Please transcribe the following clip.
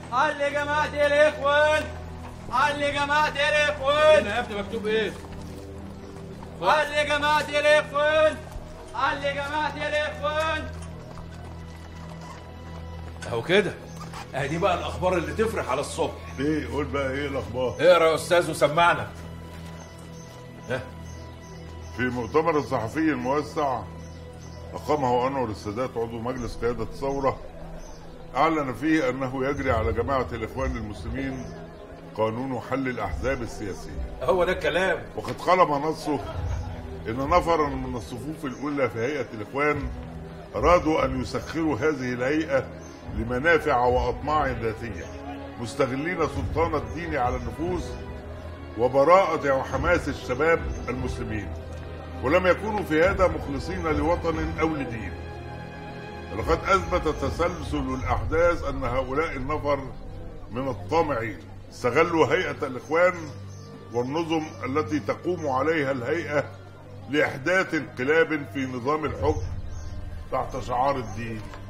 علي جماعة الإخوان علي جماعة الإخوان هنا يا ابني مكتوب ايه؟ علي جماعة الإخوان علي جماعة الإخوان اهو كده اهي دي بقى الاخبار اللي تفرح على الصبح ايه قول بقى ايه الاخبار اقرا يا استاذ وسمعنا ها في مؤتمر الصحفي الموسع أقامه أنور السادات عضو مجلس قيادة الثورة أعلن فيه أنه يجري على جماعة الإخوان المسلمين قانون حل الأحزاب السياسية هو ده الكلام وقد قال نصه إن نفرا من الصفوف الأولى في هيئة الإخوان أرادوا أن يسخروا هذه الهيئة لمنافع وأطماع ذاتية مستغلين سلطان الدين على النفوذ وبراءة وحماس الشباب المسلمين ولم يكونوا في هذا مخلصين لوطن أو لدين لقد أثبت تسلسل الأحداث أن هؤلاء النفر من الطامعين استغلوا هيئة الإخوان والنظم التي تقوم عليها الهيئة لإحداث انقلاب في نظام الحكم تحت شعار الدين